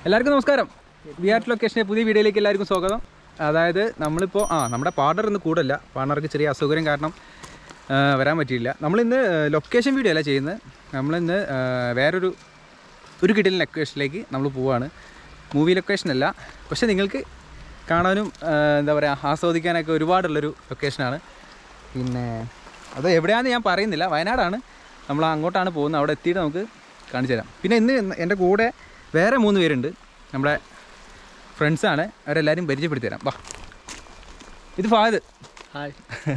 എല്ലാവർക്കും നമസ്കാരം V R ലൊക്കേഷൻ്റെ പുതിയ വീഡിയോയിലേക്ക് എല്ലാവർക്കും സ്വാഗതം അതായത് നമ്മളിപ്പോൾ ആ നമ്മുടെ പാർട്ണർ ഇന്ന് കൂടല്ല പാർട്ണർക്ക് ചെറിയ അസൗകര്യം കാരണം ആ, വരാൻ പറ്റിയില്ല നമ്മളിന്ന് ലൊക്കേഷൻ വീഡിയോ അല്ല ചെയ്യുന്നത് നമ്മളിന്ന് ആ, വേറൊരു ഒരു കിടിലൻ ലൊക്കേഷനിലേക്ക് നമ്മൾ പോവുകയാണ് മൂവി ലൊക്കേഷൻ അല്ല പക്ഷേ നിങ്ങൾക്ക് കാണാനും ആ, എന്താ പറയുക ആസ്വദിക്കാനൊക്കെ ഒരുപാടുള്ളൊരു ലൊക്കേഷനാണ് പിന്നെ അത് എവിടെയാണെന്ന് ഞാൻ പറയുന്നില്ല വയനാടാണ് നമ്മൾ അങ്ങോട്ടാണ് പോകുന്നത് അവിടെ എത്തിയിട്ട് നമുക്ക് കാണിച്ചു തരാം പിന്നെ ഇന്ന് എൻ്റെ കൂടെ വേറെ മൂന്ന് പേരുണ്ട് നമ്മുടെ ഫ്രണ്ട്സാണ് അവരെല്ലാവരും പരിചയപ്പെടുത്തി തരാം വാ ഇത് ഫാദ് ഹായ്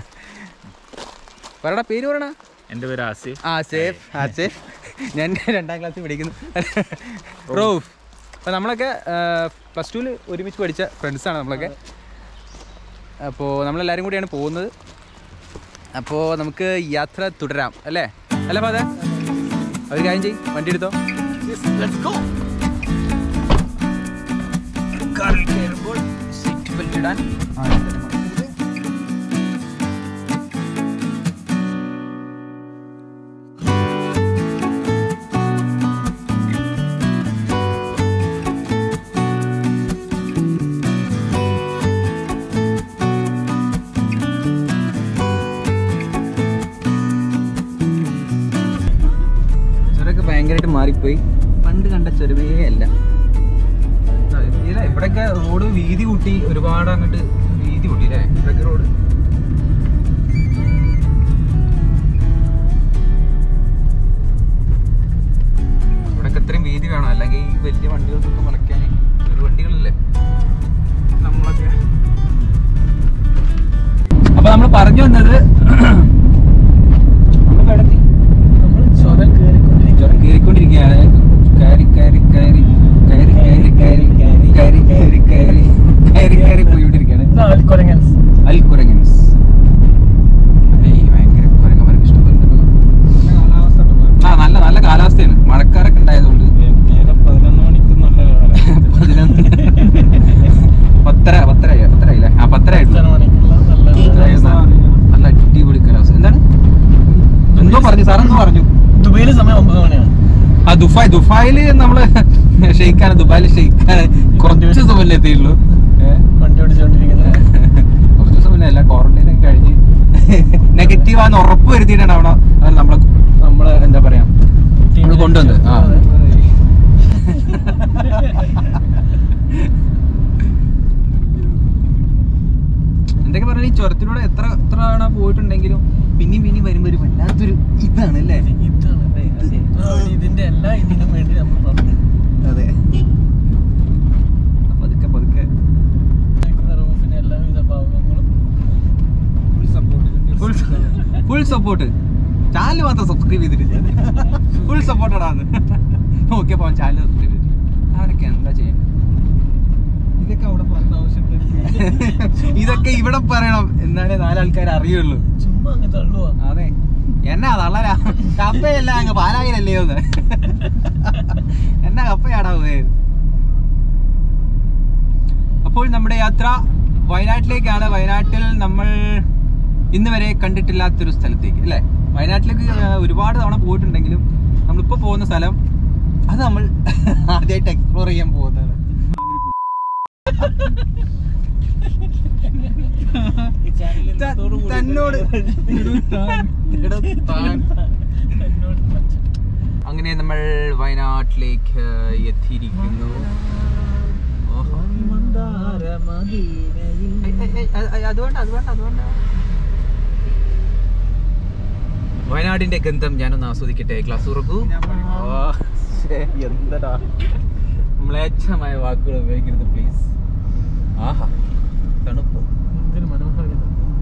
പറയടാ പേര് പറയണ എൻ്റെ പേര് ആസിഫ് ആ സേഫ് ആ സേഫ് ഞാൻ രണ്ടാം ക്ലാസ്സിൽ പഠിക്കുന്നു റോഫ് അപ്പോൾ നമ്മളൊക്കെ പ്ലസ് ടുവിൽ ഒരുമിച്ച് പഠിച്ച ഫ്രണ്ട്സാണ് നമ്മളൊക്കെ അപ്പോൾ നമ്മളെല്ലാവരും കൂടിയാണ് പോകുന്നത് അപ്പോൾ നമുക്ക് യാത്ര തുടരാം അല്ലേ അല്ലേ ഫാദർ ഒരു കാര്യം ചെയ്യും വണ്ടി എടുത്തോ കാറിൽ കയറുമ്പോൾ സീറ്റ് ബെൽറ്റ് ഇടാൻ ചുരമൊക്കെ ഭയങ്കരമായിട്ട് മാറിപ്പോയി പണ്ട് കണ്ട ചുരമേ അല്ല ഇല്ല ഇവിടെയൊക്കെ റോഡ് വീതി കൂട്ടി ഒരുപാട് അങ്ങോട്ട് വീതി കൂട്ടി അല്ലേ ഇവിടെയൊക്കെ റോഡ് ഇവിടെയൊക്കെ ഇത്രയും വീതി വേണം അല്ലെങ്കിൽ ഈ വലിയ വണ്ടികൾക്കൊക്കെ വളയ്ക്കാൻ ഒരു വണ്ടികളല്ലേ നമ്മളൊക്കെ അപ്പൊ നമ്മൾ പറഞ്ഞു വന്നത് നമ്മളിപ്പോ എവിടെ എത്തി? ചുരം കയറിക്കൊണ്ടിരിക്കുക ചുരം കയറിക്കൊണ്ടിരിക്കുകയാണ് കയറി കയറി കയറി കയറി കയറി കയറി കയറി കയറി കയറി കയറി കയറി പോയിക്കൊണ്ടിരിക്കുകയാണ് ആൽക്കൊരങ്ങൻസ് അൽ കുരങ്ങൻസ് ഏയ് ഭയങ്കര കുരങ്ങന്മാർക്ക് ഇഷ്ടപ്പെടുന്നുണ്ട് ആ നല്ല നല്ല കാലാവസ്ഥയാണ് മഴക്കാരൊക്കെ ഉണ്ടായതുകൊണ്ട് പതിനൊന്ന് മണിക്ക് നല്ല പതിനൊന്ന് പത്തര പത്തര പത്തരയില്ലേ ആ പത്തര ആയിട്ടുള്ളൂ മണിക്കുള്ള നല്ല നല്ല അടിപൊളി കാലാവസ്ഥ എന്താണ് എന്തോ പറഞ്ഞു സാറെന്തോ പറഞ്ഞു ദുബൈയിലെ സമയം ഒമ്പത് മണിയാണ് ആ ദുബായ് ദുബായില് നമ്മള് ഷെയ്ക്കാണ് ദുബായില് ഷെയ്ക്കാണ് കുറച്ച് ദിവസം മുന്നേ എത്തിയുള്ളൂ ഏ? വണ്ടി ഓടിച്ചുകൊണ്ടിരിക്കുന്നത് കുറച്ച് ദിവസം മുന്നേ അല്ല ക്വാറന്റൈൻ ഒക്കെ കഴിഞ്ഞ് നെഗറ്റീവ് ആണെന്ന് ഉറപ്പ് വരുത്തിയിട്ടാണ് അവിടെ അവർ നമ്മളെ നമ്മള് എന്താ പറയാ നമ്മള് കൊണ്ടുവന്നത് ആ എന്തൊക്കെ പറഞ്ഞാൽ ഈ ചുരത്തിലൂടെ എത്ര എത്ര തവണ പോയിട്ടുണ്ടെങ്കിലും പിന്നെയും പിന്നെയും വരുമ്പോ ഒരു വല്ലാത്തൊരു ഇതാണ് അല്ലേ ഇതാണ് ഇതിന്റെ എല്ലാ ഇതിനും വേണ്ടി നമ്മൾ പറഞ്ഞു അതെ പതുക്കെ പതുക്കെ റൂഫിന്റെ എല്ലാവിധ ഭാഗങ്ങളും ഫുൾ സപ്പോർട്ട് ചാനൽ മാത്രം സബ്സ്ക്രൈബ് ചെയ്തിട്ടില്ല ഫുൾ സപ്പോർട്ടഡാന്ന് നോക്കിയപ്പോ അവൻ ചാനൽ സബ്സ്ക്രൈബ് ചെയ്തിട്ട് അവനൊക്കെ എന്താ ചെയ്യണ്ടത് ഇതൊക്കെ അവിടെ പറഞ്ഞ ആവശ്യം ഇതൊക്കെ ഇവിടെ പറയണം എന്നാലേ നാലാൾക്കാർ അറിയുള്ളൂ ചുമ്മാ അങ്ങ് തള്ളുവാ അതെ എന്നാ തള്ളലാ കപ്പയല്ല അങ്ങ് പാലായിലല്ലേ ഒന്ന് എന്നാ കപ്പയാടാ പോയത് അപ്പോൾ നമ്മുടെ യാത്ര വയനാട്ടിലേക്കാണ് വയനാട്ടിൽ നമ്മൾ ഇന്ന് വരെ കണ്ടിട്ടില്ലാത്തൊരു സ്ഥലത്തേക്ക് അല്ലേ വയനാട്ടിലേക്ക് ആ, ഒരുപാട് തവണ പോയിട്ടുണ്ടെങ്കിലും നമ്മളിപ്പോൾ പോകുന്ന സ്ഥലം അത് നമ്മൾ ആദ്യമായിട്ട് എക്സ്പ്ലോർ ചെയ്യാൻ പോകുന്നതാണ് ത- തന്നോട് എടോ താൻ. അങ്ങനെ നമ്മൾ വയനാട്ടിലേക്ക് എത്തിയിരിക്കുന്നു ഓഹോ. ഏയ് ഏയ് ഏയ് അത് അത് അത് വേണ്ട അത് വേണ്ട അത് വേണ്ട വയനാടിന്റെ ഗന്ധം ഞാനൊന്ന് ആസ്വദിക്കട്ടെ ക്ലാസ് തുറക്കൂ ഓ, ശ്ശേ, എന്തടാ മ്ലേച്ഛമായ വാക്കുകൾ ഉപയോഗിക്കരുത് പ്ലീസ് ആഹാ തണുപ്പ് എന്തൊരു മനോഹരത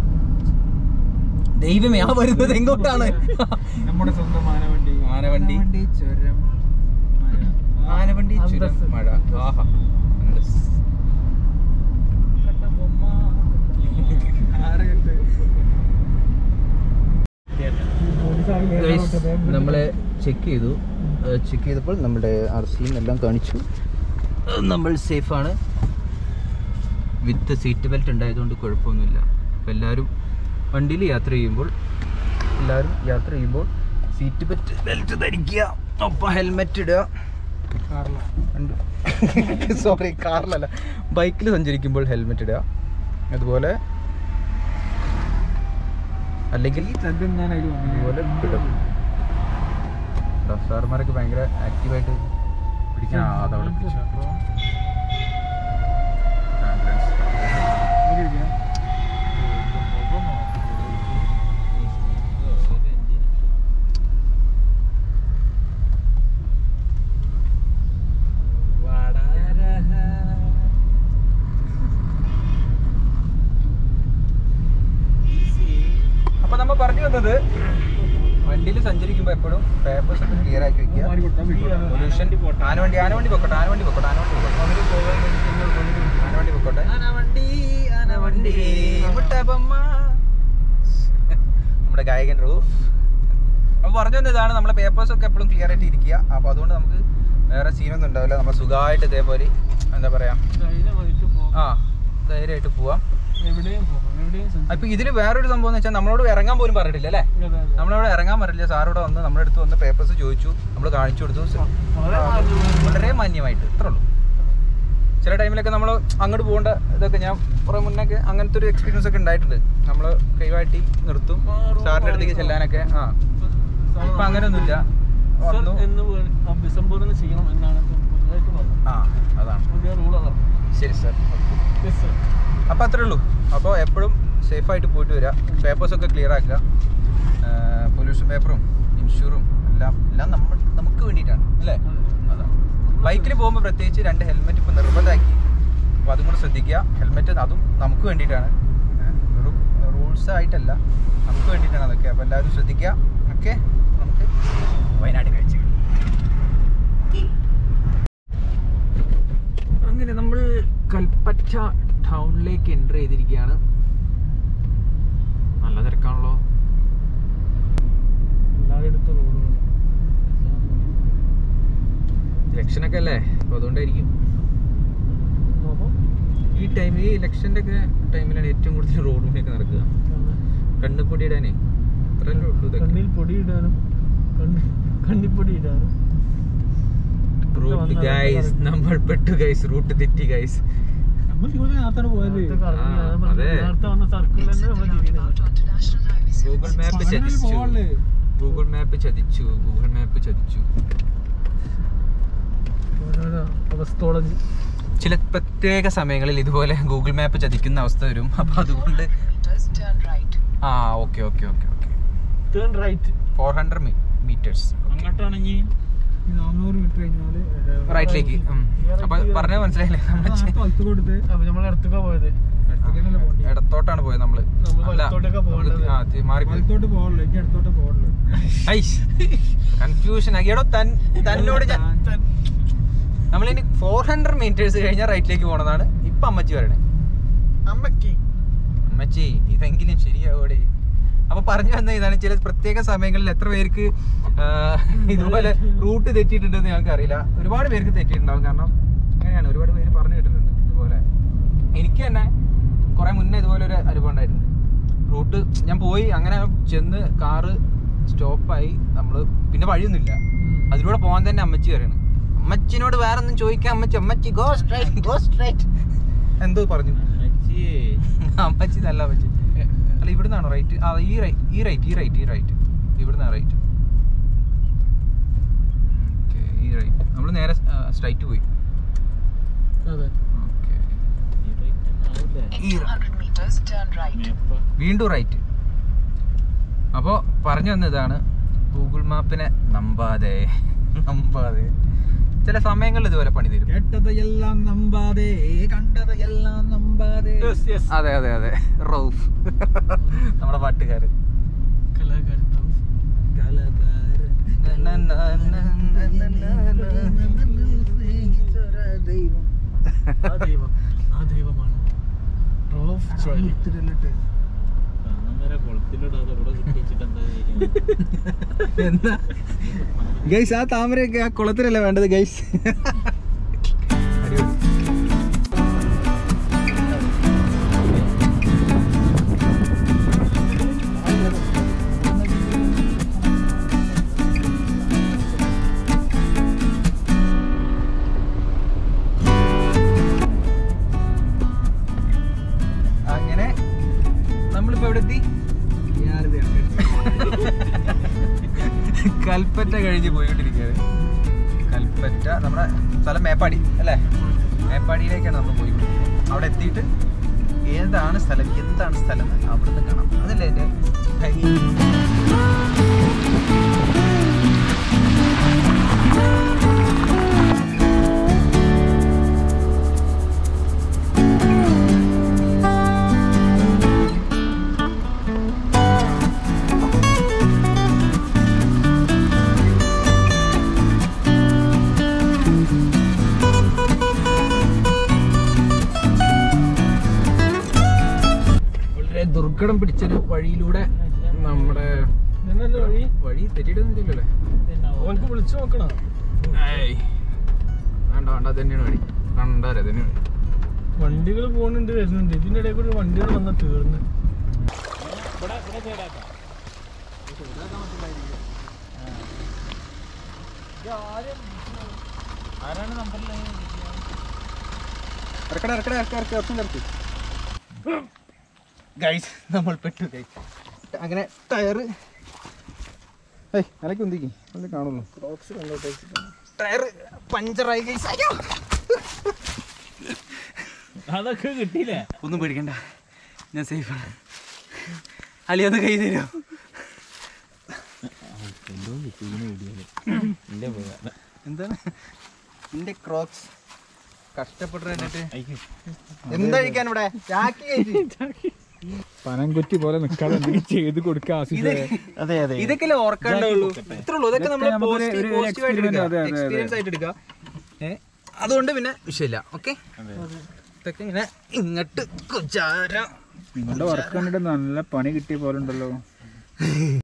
ദൈവമേ ആ വരുന്നത് എങ്ങോട്ടാണ് നമ്മുടെ സ്വന്തം ആനവണ്ടി ആനവണ്ടി ചുരം ആനവണ്ടി ചുരം മഴ ആഹാ അന്തസ്. നമ്മളെ ചെക്ക് ചെയ്തു ചെക്ക് ചെയ്തപ്പോൾ നമ്മുടെ ആർ സിയും എല്ലാം കാണിച്ചു അഹ് നമ്മൾ സേഫാണ് വിത്ത് സീറ്റ് ബെൽറ്റ് ഉണ്ടായതുകൊണ്ട് കുഴപ്പമൊന്നുമില്ല അപ്പോൾ എല്ലാവരും വണ്ടിയിൽ യാത്ര ചെയ്യുമ്പോൾ എല്ലാവരും യാത്ര ചെയ്യുമ്പോൾ സീറ്റ് ബെൽറ്റ് ബെൽറ്റ് ധരിക്കുക ഒപ്പം ഹെൽമെറ്റ് ഇടുക രണ്ട് സോറി കാറിലല്ല ബൈക്കിൽ സഞ്ചരിക്കുമ്പോൾ ഹെൽമെറ്റ് ഇടുക അതുപോലെ അല്ലെങ്കിൽ ഞാൻ അതിൽ ഇതുപോലെ ഇടും സാറുമാരൊക്കെ ഭയങ്കര ആക്റ്റീവായിട്ട് പിടിക്കാൻ ആ, അതവിടെ പിടിച്ചു. Ambulance. അപ്പൊ നമ്മ പറഞ്ഞു വന്നത് വണ്ടിയിൽ സഞ്ചരിക്കുമ്പോൾ എപ്പോഴും പേപ്പേഴ്സ് ഒക്കെ ക്ലിയർ ആക്കി വെക്കുക പൊല്യൂഷൻ ആന വണ്ടി ആന വണ്ടി പൊക്കോട്ടെ ആന വണ്ടി പൊക്കോട്ടെ ആന വണ്ടി പൊക്കോട്ടെ ആന വണ്ടി പൊക്കോട്ടെ ആന വണ്ടി ആന വണ്ടി മുട്ടബമ്മ നമ്മുടെ ഗായകൻ റൂഫ് അപ്പൊ പറഞ്ഞു വന്നത് ഇതാണ് നമ്മളെ പേപ്പേഴ്സ് ഒക്കെ എപ്പോഴും ക്ലിയർ ആയിട്ട് ഇരിക്കുക അപ്പൊ അതുകൊണ്ട് നമുക്ക് വേറെ സീനൊന്നും ഉണ്ടാവില്ല നമ്മൾ സുഖമായിട്ട് ഇതേപോലെ എന്താ പറയാ ആ ധൈര്യമായിട്ട് പോവാം എവിടെയും പോകാം എവിടെയും സഞ്ചരിക്കാം. അപ്പൊ ഇതിൽ വേറൊരു സംഭവം എന്ന് വെച്ചാൽ നമ്മളോട് ഇറങ്ങാൻ പോലും പറഞ്ഞിട്ടില്ല അല്ലേ അതെ, അതെ. നമ്മളവിടെ ഇറങ്ങാൻ പറ്റില്ല സാറോടെ വന്ന് നമ്മുടെ അടുത്ത് വന്ന് പേപ്പേഴ്സ് ചോദിച്ചു നമ്മൾ കാണിച്ചു കൊടുത്തു വളരെ ആ, മാന്യമായി. വളരെ മാന്യമായിട്ട് ഇത്രേ ഉള്ളൂ ചില ടൈമിലൊക്കെ നമ്മൾ അങ്ങോട്ട് പോകേണ്ട ഇതൊക്കെ ഞാൻ കുറെ മുന്നൊക്കെ അങ്ങനത്തെ ഒരു എക്സ്പീരിയൻസ് ഒക്കെ ഉണ്ടായിട്ടുണ്ട് നമ്മൾ കൈവാട്ടി നിർത്തും സാറിൻ്റെ അടുത്തേക്ക് ചെല്ലാനൊക്കെ ആ ഇപ്പം അങ്ങനെയൊന്നുമില്ല സർ വന്നു എന്ന് വേണം അഭിസംബോധന ചെയ്യണം എന്നാണ് പൊതുവായിട്ട് പറഞ്ഞത് ആ അതാണ് പുതിയ റൂൾ അതാണ് ശരി സാർ യെസ് സർ അപ്പോൾ അത്രേ ഉള്ളൂ അപ്പോൾ എപ്പോഴും സേഫായിട്ട് പോയിട്ട് വരിക പേപ്പേഴ്സൊക്കെ ക്ലിയർ ആക്കുക പൊല്യൂഷൻ പേപ്പറും ഇൻഷൂറും എല്ലാം എല്ലാം നമ്മൾ നമുക്ക് വേണ്ടിയിട്ടാണ് അല്ലേ അതാണ് ബൈക്കിൽ പോകുമ്പോൾ പ്രത്യേകിച്ച് രണ്ട് ഹെൽമെറ്റ് ഇപ്പോൾ നിർബന്ധമാക്കി അപ്പോൾ അതും കൂടെ ശ്രദ്ധിക്കുക ഹെൽമെറ്റ് അതും നമുക്ക് വേണ്ടിയിട്ടാണ് വെറും റൂൾസ് ആയിട്ടല്ല നമുക്ക് വേണ്ടിയിട്ടാണ് അതൊക്കെ അപ്പോൾ എല്ലാവരും ശ്രദ്ധിക്കുക ഓക്കെ നമുക്ക് വയനാട് കാഴ്ചകൾ അങ്ങനെ നമ്മൾ കൽപ്പറ്റ ടൗണിലേക്ക് എൻ്റർ ചെയ്തിരിക്കുകയാണ് നല്ല തിരക്കാണല്ലോ എല്ലായിടത്തും റോഡുകൾ ഇലക്ഷനൊക്കെ അല്ലേ അപ്പോൾ അതുകൊണ്ടായിരിക്കും അപ്പോൾ ഈ ടൈമിൽ ഈ ഇലക്ഷൻ്റെ ഒക്കെ ടൈമിലാണ് ഏറ്റവും കൂടുതൽ റോഡ് പണിയൊക്കെ നടക്കുക കണ്ണുപൊടി ഇടാനേ അത്രയല്ലേ ഉള്ളൂ ഇതൊക്കെ കണ്ണിൽ പൊടി ഇടാനും കണ്ണി കണ്ണിപ്പൊടി ഇടാനും റൂട്ട് ഗൈസ് നമ്മൾ പെട്ടു ഗൈസ് റൂട്ട് തെറ്റി ഗൈസ് നമ്മൾ ഇവിടെ നേരത്താണ് പോയത് ആ, അതെ. നേരത്തെ വന്ന സർക്കിൾ തന്നെ നമ്മൾ തിരിയുന്നത് ഗൂഗിൾ മാപ്പ് ചതിച്ചു പോവാല്ലേ ഗൂഗിൾ മാപ്പ് ചതിച്ചു ഗൂഗിൾ മാപ്പ് ചതിച്ചു ഓരോരോ അവസ്ഥോളജി ചില പ്രത്യേക സമയങ്ങളിൽ ഇതുപോലെ ഗൂഗിൾ മാപ്പ് ചതിക്കുന്ന അവസ്ഥ വരും അപ്പോൾ അതുകൊണ്ട് ആ okay okay okay okay turn right four hundred meters അങ്ങോട്ടാണെങ്കിൽ നാനൂറ് മീറ്റർ കഴിഞ്ഞാല് റൈറ്റിലേക്ക് അപ്പൊ പറഞ്ഞത് മനസ്സിലായില്ലേ നമ്മൾ കൊടുത്ത് അപ്പൊ നമ്മൾ അടുത്തൊക്കെ പോയത് ഇടത്തോട്ടാണ് പോയത് നമ്മള് നമ്മള് അല്ല, വലത്തോട്ടേക്കാ പോകേണ്ടത്. നമ്മള് ആ, തി- മാറിപ്പോയി വലത്തോട്ട് പോകണല്ലോ എനിക്ക് അടുത്തോട്ട് പോകണല്ലോ കൺഫ്യൂഷൻ ആക്കി എടോ തൻ തന്നോട് ഞാൻ നമ്മളിനി ഫോർ ഹൺഡ്രഡ് മീറ്റേഴ്സ് കഴിഞ്ഞാൽ റൈറ്റിലേക്ക് പോണതാണ് ഇപ്പൊ അമ്മച്ചി പറയണേ അമ്മക്ക് അമ്മച്ചി ഇതെങ്കിലും ശരിയാവോടെ അപ്പൊ പറഞ്ഞു വന്ന ഇതാണ് ചില പ്രത്യേക സമയങ്ങളിൽ എത്ര പേർക്ക് ആ, ഇതുപോലെ റൂട്ട് തെറ്റിയിട്ടുണ്ടെന്ന് ഞങ്ങൾക്ക് അറിയില്ല ഒരുപാട് പേർക്ക് തെറ്റിയിട്ടുണ്ടാവും കാരണം അങ്ങനെയാണ് ഒരുപാട് പേര് പറഞ്ഞു കേട്ടിട്ടുണ്ട് ഇതുപോലെ എനിക്ക് തന്നെ കുറെ മുന്നേ ഇതുപോലെ ഒരു അനുഭവം ഉണ്ടായിട്ടുണ്ട് റൂട്ട് ഞാൻ പോയി അങ്ങനെ ചെന്ന് കാറ് സ്റ്റോപ്പായി നമ്മള് പിന്നെ വഴിയൊന്നുമില്ല അതിലൂടെ പോകാൻ തന്നെ അമ്മച്ചി പറയണം അമ്മച്ചിനോട് വേറെ ഒന്നും ചോദിക്കാൻ അമ്മച്ചി അമ്മച്ചി ഗോ സ്ട്രൈറ്റ് ഗോ സ്ട്രൈറ്റ് എന്തോ പറഞ്ഞു അമ്മച്ചി നല്ല അമ്മച്ചി അല്ല ഇവിടുന്നാണോ റൈറ്റ് ആ ഈ റൈറ്റ് ഈ റൈറ്റ് ഈ റൈറ്റ് ഈ റൈറ്റ് ഇവിടുന്നാണ് റൈറ്റ് ഓക്കെ ഈ റൈറ്റ് നമ്മൾ നേരെ സ്ട്രൈറ്റ് പോയി അതെ ഓക്കെ ഈ വീണ്ടും റൈറ്റ് അപ്പോൾ പറഞ്ഞു വന്നതാണ് ഗൂഗിൾ മാപ്പിനെ നമ്പാതെ നമ്പാതെ ചില സമയങ്ങളിൽ ഇതുപോലെ പണി തരും കേട്ടത് എല്ലാം നമ്പാതെ കണ്ടത് എല്ലാം നമ്പാതെ അതെ അതെ അതെ റൌഫ് നമ്മുടെ പാട്ടുകാരൻ കലാകാരൻ ആ ദൈവം ആ ദൈവമാണ് റോഫ് ചോലി എന്താ ഗൈസ് ആ താമരയൊക്കെ ആ കുളത്തിലല്ല വേണ്ടത് ഗൈസ് അടിപൊളി നമ്മുടെ സ്ഥലം മേപ്പാടി അല്ലേ മേപ്പാടിയിലേക്കാണ് നമ്മൾ പോയിക്കൊണ്ടിരിക്കുന്നത് അവിടെ എത്തിയിട്ട് ഏതാണ് സ്ഥലം എന്താണ് സ്ഥലം എന്ന് അവിടുന്ന് കാണാം അതല്ലേ എൻ്റെ വളരെ ദുർഘടം പിടിച്ചൊരു വഴിയിലൂടെ നമ്മുടെ ഇതന്നല്ലേ വഴി വഴി തെറ്റിയിട്ടൊന്നുമില്ലല്ലേ അവനക്ക് വിളിച്ചു നോക്കണം ഏയ് വേണ്ട വേണ്ട അത് തന്നെയാണ് വഴി കണ്ടാലേ തന്നെയാണ് വഴി വണ്ടികൾ പോകുന്നുണ്ട് വരുന്നുണ്ട് ഇതിന്റെ ഇടയിൽ കൂടി വണ്ടികൾ വന്ന തീർന്ന് ഇറക്കട ഇറക്കട ഇറക്ക ഇറക്ക ഇറക്കം ഇറക്കി ഗൈസ് നമ്മൾ പെട്ടു ഗൈസ് അങ്ങനെ ടയറ് ഏയ് നിലയ്ക്ക് ഉന്തിക്ക് അല്ലേ കാണുള്ളൂ ടയറ് പഞ്ചറായി ഗൈസ് അയ്യോ അതൊക്കെ കിട്ടിയില്ലേ ഒന്നും പേടിക്കണ്ട ഞാൻ സേഫാണ് അലി ഒന്ന് കൈ തരുമോ എന്താണ് എന്റെ ക്രോക്സ് കഷ്ടപ്പെട്ടു എന്നിട്ട് എന്താ കഴിക്കാൻ ഇവിടെ ചാക്കി കയറ്റി. പനംകുറ്റി പോലെ നിൽക്കാതെ എന്തെങ്കിലും ചെയ്ത് കൊടുക്കുക ഇത് അതെ അതെ ഇതൊക്കെ ഓർക്കണ്ടുള്ളൂ ഇത്രേ ഉള്ളൂ ഇതൊക്കെ നമ്മൾ ഇതൊക്കെ നമുക്കൊരു- ഒരു- ഒരു experiment, അതെ, അതെ, അതെ. എക്സ്പീരിയൻസ് ആയിട്ട് എടുക്കുക ഏ അതുകൊണ്ട് പിന്നെ വിഷയമില്ല ഓക്കെ ഇതൊക്കെ ഇങ്ങനെ ഇങ്ങോട്ട് കുചാര നിങ്ങളുടെ വർക്ക് കണ്ടിട്ട് നല്ല പണി കിട്ടിയ പോലെ ഉണ്ടല്ലോ